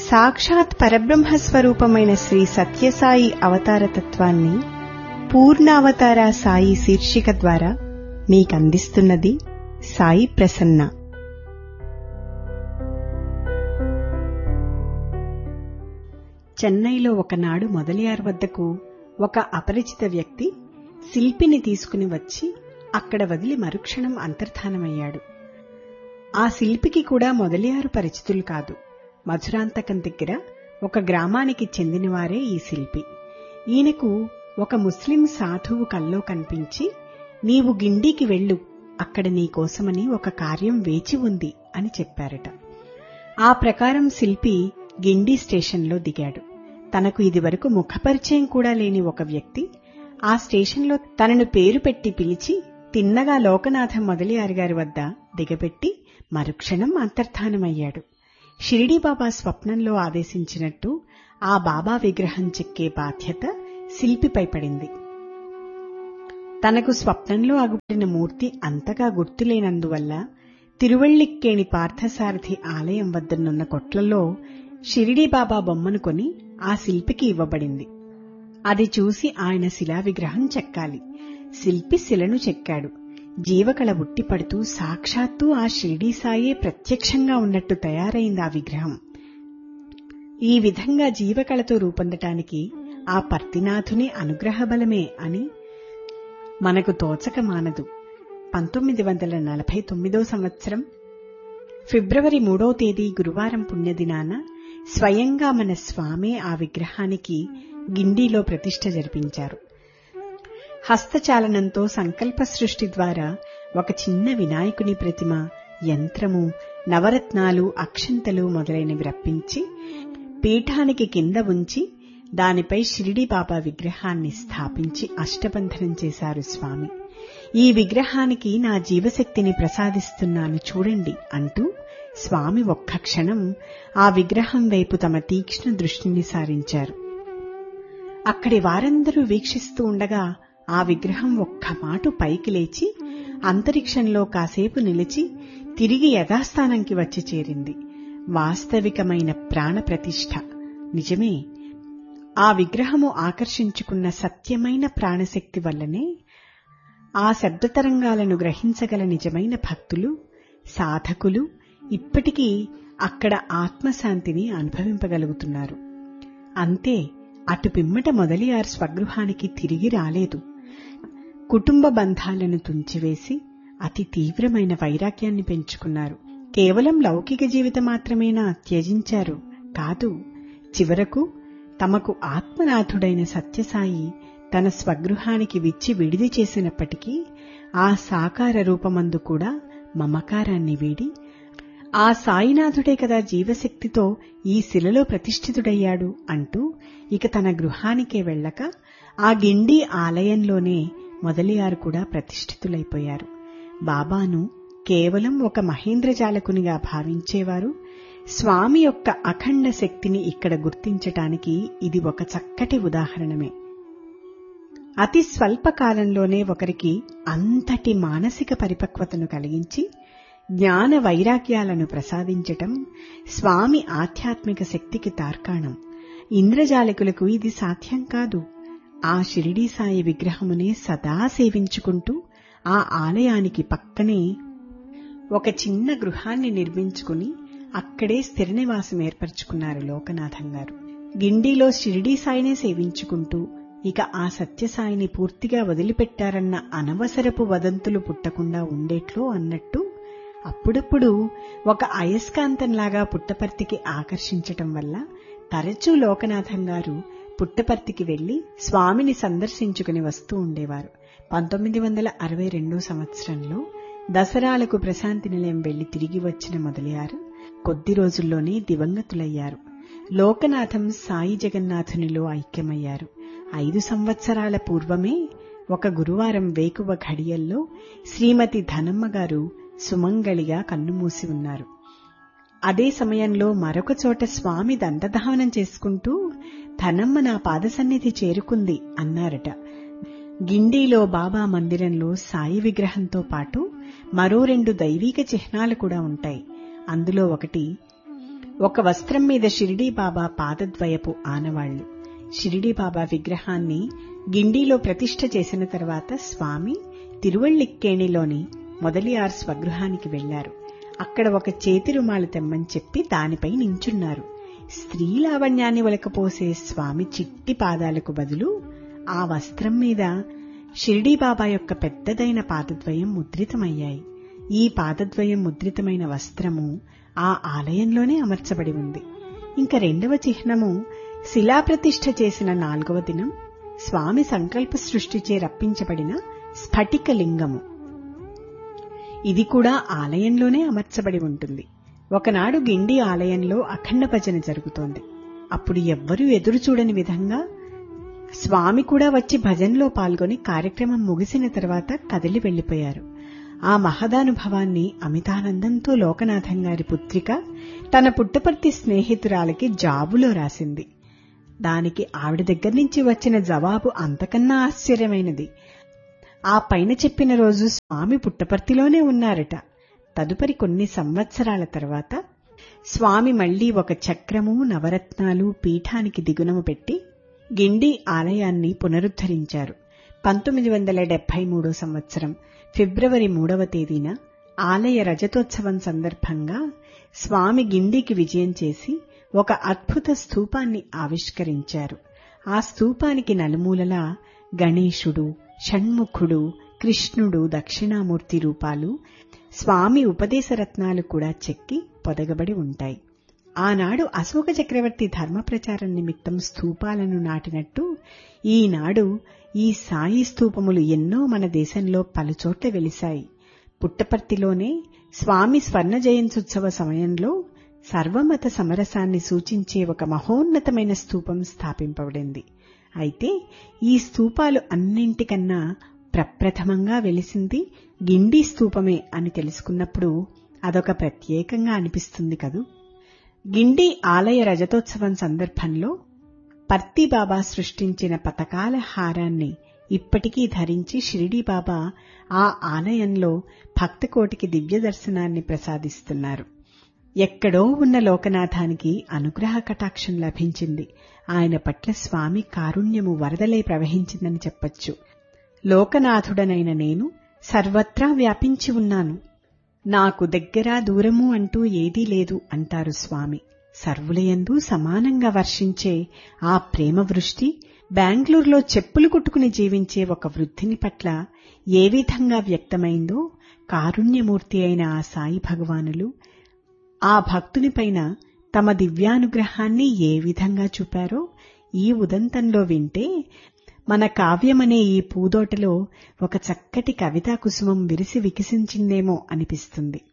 సాక్షాత్ పరబ్రహ్మ స్వరూపమైన శ్రీ సత్యసాయి అవతార తత్వాన్ని పూర్ణావతార సాయి శీర్షిక ద్వారా మీకందిస్తున్నది సాయి ప్రసన్న చెన్నైలో ఒకనాడు మొదలియార్ వద్దకు ఒక అపరిచిత వ్యక్తి శిల్పిని తీసుకుని వచ్చి అక్కడ వదిలి మరుక్షణం అంతర్ధానమయ్యాడు ఆ శిల్పికి కూడా మొదలియారు పరిచితులు కాదు మధురాంతకం దగ్గర ఒక గ్రామానికి చెందినవారే ఈ శిల్పి ఈయనకు ఒక ముస్లిం సాధువు కల్లో కనిపించి నీవు గిండికి వెళ్ళు అక్కడ నీకోసమని ఒక కార్యం వేచి ఉంది అని చెప్పారట ఆ ప్రకారం శిల్పి గిండి స్టేషన్లో దిగాడు తనకు ఇదివరకు ముఖపరిచయం కూడా లేని ఒక వ్యక్తి ఆ స్టేషన్లో తనను పేరు పెట్టి పిలిచి తిన్నగా లోకనాథం మొదలియారి గారి వద్ద దిగబెట్టి మరుక్షణం అంతర్ధానమయ్యాడు షిరిడీ బాబా స్వప్నంలో ఆదేశించినట్టు ఆ బాబా విగ్రహం చెక్కే బాధ్యత శిల్పిపై పడింది తనకు స్వప్నంలో అగుపడిన మూర్తి అంతగా గుర్తులేనందువల్ల తిరువళ్లిక్కేణి పార్థసారథి ఆలయం వద్దనున్న కొట్లలో షిరిడీ బాబా బొమ్మను కొని ఆ శిల్పికి ఇవ్వబడింది అది చూసి ఆయన శిలా విగ్రహం చెక్కాలి శిల్పి శిలను చెక్కాడు జీవకళ ఉట్టిపడుతూ సాక్షాత్తు ఆ షిరిడీ సాయే ప్రత్యక్షంగా ఉన్నట్టు తయారైంది ఆ విగ్రహం ఈ విధంగా జీవకళతో రూపొందటానికి ఆ పర్తినాథుని అనుగ్రహ బలమే అని మనకు తోచక మానదు పంతొమ్మిది వందల నలభై తొమ్మిదో సంవత్సరం ఫిబ్రవరి మూడో తేదీ గురువారం పుణ్యదినాన స్వయంగా మన స్వామే ఆ విగ్రహానికి గిండిలో ప్రతిష్ఠ జరిపించారు హస్తచాలనంతో సంకల్ప సృష్టి ద్వారా ఒక చిన్న వినాయకుని ప్రతిమ యంత్రము నవరత్నాలు అక్షంతలు మొదలైనవి రప్పించి పీఠానికి కింద ఉంచి దానిపై షిరిడి బాబా విగ్రహాన్ని స్థాపించి అష్టబంధనం చేశారు స్వామి ఈ విగ్రహానికి నా జీవశక్తిని ప్రసాదిస్తున్నాను చూడండి అంటూ స్వామి ఒక్క క్షణం ఆ విగ్రహం వైపు తమ తీక్ష్ణ దృష్టిని సారించారు అక్కడి వారందరూ వీక్షిస్తూ ఉండగా ఆ విగ్రహం ఒక్క మాటు పైకి లేచి అంతరిక్షంలో కాసేపు నిలిచి తిరిగి యథాస్థానంకి వచ్చి చేరింది వాస్తవికమైన ప్రాణ ప్రతిష్ఠ నిజమే ఆ విగ్రహము ఆకర్షించుకున్న సత్యమైన ప్రాణశక్తి వల్లనే ఆ శబ్దతరంగాలను గ్రహించగల నిజమైన భక్తులు సాధకులు ఇప్పటికీ అక్కడ ఆత్మశాంతిని అనుభవింపగలుగుతున్నారు అంతే అటు పిమ్మట మొదలియార్ స్వగృహానికి తిరిగి రాలేదు కుటుంబ బంధాలను తుంచివేసి అతి తీవ్రమైన వైరాగ్యాన్ని పెంచుకున్నారు కేవలం లౌకిక జీవితం మాత్రమేనా త్యజించారు కాదు చివరకు తమకు ఆత్మనాథుడైన సత్యసాయి తన స్వగృహానికి విచ్చి విడిది చేసినప్పటికీ ఆ సాకార రూపమందు కూడా మమకారాన్ని వీడి ఆ సాయినాథుడే కదా జీవశక్తితో ఈ శిలలో ప్రతిష్ఠితుడయ్యాడు అంటూ ఇక తన గృహానికే వెళ్ళక ఆ గిండి ఆలయంలోనే మొదలియారు కూడా ప్రతిష్ఠితులైపోయారు బాబాను కేవలం ఒక మహేంద్రజాలకునిగా భావించేవారు స్వామి యొక్క అఖండ శక్తిని ఇక్కడ గుర్తించటానికి ఇది ఒక చక్కటి ఉదాహరణమే అతి స్వల్ప కాలంలోనే ఒకరికి అంతటి మానసిక పరిపక్వతను కలిగించి జ్ఞాన వైరాగ్యాలను ప్రసాదించటం స్వామి ఆధ్యాత్మిక శక్తికి తార్కాణం ఇంద్రజాలకులకు ఇది సాధ్యం కాదు ఆ షిరిడీ సాయి విగ్రహమునే సదా సేవించుకుంటూ ఆ ఆలయానికి పక్కనే ఒక చిన్న గృహాన్ని నిర్మించుకుని అక్కడే స్థిర నివాసం ఏర్పరచుకున్నారు లోకనాథం గారు గిండిలో షిరిడీ సాయినే సేవించుకుంటూ ఇక ఆ సత్యసాయిని పూర్తిగా వదిలిపెట్టారన్న అనవసరపు వదంతులు పుట్టకుండా ఉండేట్లో అన్నట్టు అప్పుడప్పుడు ఒక అయస్కాంతంలాగా పుట్టపర్తికి ఆకర్షించటం వల్ల తరచూ లోకనాథం గారు పుట్టపర్తికి వెళ్లి స్వామిని సందర్శించుకుని వస్తూ ఉండేవారు పంతొమ్మిది వందల అరవై రెండో సంవత్సరంలో దసరాలకు ప్రశాంతి నిలయం వెళ్లి తిరిగి వచ్చిన మొదలయ్యారు కొద్ది రోజుల్లోనే దివంగతులయ్యారు లోకనాథం సాయి జగన్నాథునిలో ఐక్యమయ్యారు ఐదు సంవత్సరాల పూర్వమే ఒక గురువారం వేకువ ఘడియల్లో శ్రీమతి ధనమ్మ గారు సుమంగళిగా కన్నుమూసి ఉన్నారు అదే సమయంలో మరొక చోట స్వామి దండధావనం చేసుకుంటూ ధనమ్మ నా పాదసన్నిధి చేరుకుంది అన్నారట గిండిలో బాబా మందిరంలో సాయి విగ్రహంతో పాటు మరో రెండు దైవీక చిహ్నాలు కూడా ఉంటాయి అందులో ఒకటి ఒక వస్త్రం మీద షిరిడీ బాబా పాదద్వయపు ఆనవాళ్లు షిరిడీ బాబా విగ్రహాన్ని గిండిలో ప్రతిష్ఠ చేసిన తర్వాత స్వామి తిరువళ్ళిక్కేణిలోని మొదలియార్ స్వగృహానికి వెళ్లారు అక్కడ ఒక చేతి రుమాలు తెమ్మని చెప్పి దానిపై నించున్నారు స్త్రీ లావణ్యాన్ని ఒలకపోసే స్వామి చిట్టి పాదాలకు బదులు ఆ వస్త్రం మీద షిరిడీ బాబా యొక్క పెద్దదైన పాదద్వయం ముద్రితమయ్యాయి ఈ పాదద్వయం ముద్రితమైన వస్త్రము ఆ ఆలయంలోనే అమర్చబడి ఉంది ఇంకా రెండవ చిహ్నము శిలాప్రతిష్ఠ చేసిన నాలుగవ దినం స్వామి సంకల్ప సృష్టిచే రప్పించబడిన స్ఫటిక లింగము ఇది కూడా ఆలయంలోనే అమర్చబడి ఉంటుంది ఒకనాడు గిండి ఆలయంలో అఖండ భజన జరుగుతోంది అప్పుడు ఎవ్వరూ ఎదురు చూడని విధంగా స్వామి కూడా వచ్చి భజనలో పాల్గొని కార్యక్రమం ముగిసిన తర్వాత కదిలి వెళ్లిపోయారు ఆ మహదానుభవాన్ని అమితానందంతో లోకనాథం గారి పుత్రిక తన పుట్టపర్తి స్నేహితురాలకి జాబులో రాసింది దానికి ఆవిడ దగ్గర నుంచి వచ్చిన జవాబు అంతకన్నా ఆశ్చర్యమైనది ఆ పైన చెప్పిన రోజు స్వామి పుట్టపర్తిలోనే ఉన్నారట తదుపరి కొన్ని సంవత్సరాల తర్వాత స్వామి మళ్లీ ఒక చక్రము నవరత్నాలు పీఠానికి దిగునము పెట్టి గిండి ఆలయాన్ని పునరుద్ధరించారు పంతొమ్మిది వందల డెబ్బై మూడో సంవత్సరం ఫిబ్రవరి మూడవ తేదీన ఆలయ రజతోత్సవం సందర్భంగా స్వామి గిండికి విజయం చేసి ఒక అద్భుత స్తూపాన్ని ఆవిష్కరించారు ఆ స్తూపానికి నలుమూలలా గణేశుడు షణ్ముఖుడు కృష్ణుడు దక్షిణామూర్తి రూపాలు స్వామి ఉపదేశరత్నాలు కూడా చెక్కి పొదగబడి ఉంటాయి ఆనాడు అశోక చక్రవర్తి ధర్మ ప్రచారం నిమిత్తం స్తూపాలను నాటినట్టు ఈనాడు ఈ సాయి స్తూపములు ఎన్నో మన దేశంలో పలుచోట్ల వెలిశాయి పుట్టపర్తిలోనే స్వామి స్వర్ణ జయంత్యుత్సవ సమయంలో సర్వమత సమరసాన్ని సూచించే ఒక మహోన్నతమైన స్తూపం స్థాపింపబడింది అయితే ఈ స్తూపాలు అన్నింటికన్నా ప్రప్రథమంగా వెలిసింది గిండి స్తూపమే అని తెలుసుకున్నప్పుడు అదొక ప్రత్యేకంగా అనిపిస్తుంది కదూ గిండి ఆలయ రజతోత్సవం సందర్భంలో పర్తి బాబా సృష్టించిన పతకాల హారాన్ని ఇప్పటికీ ధరించి షిరిడీ బాబా ఆ ఆలయంలో భక్తకోటికి దివ్య దర్శనాన్ని ప్రసాదిస్తున్నారు ఎక్కడో ఉన్న లోకనాథానికి అనుగ్రహ కటాక్షం లభించింది ఆయన పట్ల స్వామి కారుణ్యము వరదలై ప్రవహించిందని చెప్పొచ్చు లోకనాథుడనైన నేను సర్వత్రా వ్యాపించి ఉన్నాను నాకు దగ్గర దూరము అంటూ ఏదీ లేదు అంటారు స్వామి సర్వులయందు సమానంగా వర్షించే ఆ ప్రేమ వృష్టి బెంగళూరులో చెప్పులు కుట్టుకుని జీవించే ఒక వృద్ధిని పట్ల ఏ విధంగా వ్యక్తమైందో కారుణ్యమూర్తి అయిన ఆ సాయి భగవానులు ఆ భక్తునిపైన తమ దివ్యానుగ్రహాన్ని ఏ విధంగా చూపారో ఈ ఉదంతంలో వింటే మన కావ్యమనే ఈ పూదోటలో ఒక చక్కటి కవితా కుసుమం విరిసి వికసించిందేమో అనిపిస్తుంది